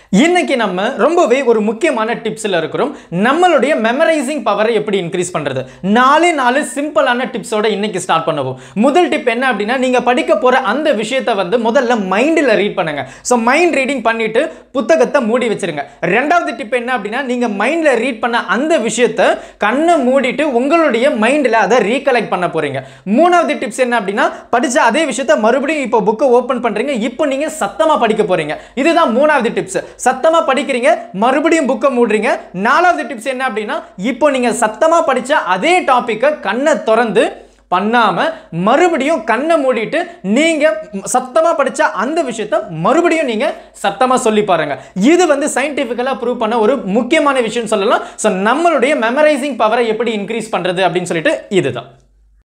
இன்னைக்கு நம்ம ரொம்பவே ஒரு முக்கியமான டிப்ஸில் இருக்கிறோம் நம்மளுடைய மெமரைசிங் பவரை எப்படி இன்க்ரீஸ் பண்ணுறது நாலே நாலு சிம்பிளான டிப்ஸோட இன்னைக்கு ஸ்டார்ட் பண்ணுவோம் முதல் டிப் என்ன அப்படின்னா நீங்கள் படிக்க போகிற அந்த விஷயத்தை வந்து முதல்ல மைண்டில் ரீட் பண்ணுங்க ஸோ மைண்ட் ரீடிங் பண்ணிட்டு புத்தகத்தை மூடி வச்சிருங்க ரெண்டாவது டிப் என்ன அப்படின்னா நீங்கள் மைண்டில் ரீட் பண்ண அந்த விஷயத்தை கண்ணை மூடிட்டு உங்களுடைய மைண்டில் அதை ரீகலெக்ட் பண்ண போகிறீங்க மூணாவது டிப்ஸ் என்ன அப்படின்னா படித்த அதே விஷயத்தை மறுபடியும் இப்போ புக்கை ஓப்பன் பண்ணுறீங்க இப்போ நீங்கள் சத்தமாக படிக்க போகிறீங்க இதுதான் மூணாவது டிப்ஸ் சத்தமா படிக்கிறீங்க மறுபடியும் புக்கை மூடுறீங்க நாலாவது டிப்ஸ் என்ன அப்படின்னா இப்போ நீங்க சத்தமா படிச்ச அதே டாபிக்கை கண்ணை திறந்து பண்ணாம மறுபடியும் கண்ணை மூடிட்டு நீங்க சத்தமா படிச்ச அந்த விஷயத்தை மறுபடியும் நீங்க சத்தமா சொல்லி பாருங்க இது வந்து சயின்டிபிக்கலா ப்ரூவ் பண்ண ஒரு முக்கியமான விஷயம் சொல்லலாம் ஸோ நம்மளுடைய மெமரைசிங் பவரை எப்படி இன்க்ரீஸ் பண்றது அப்படின்னு சொல்லிட்டு இதுதான்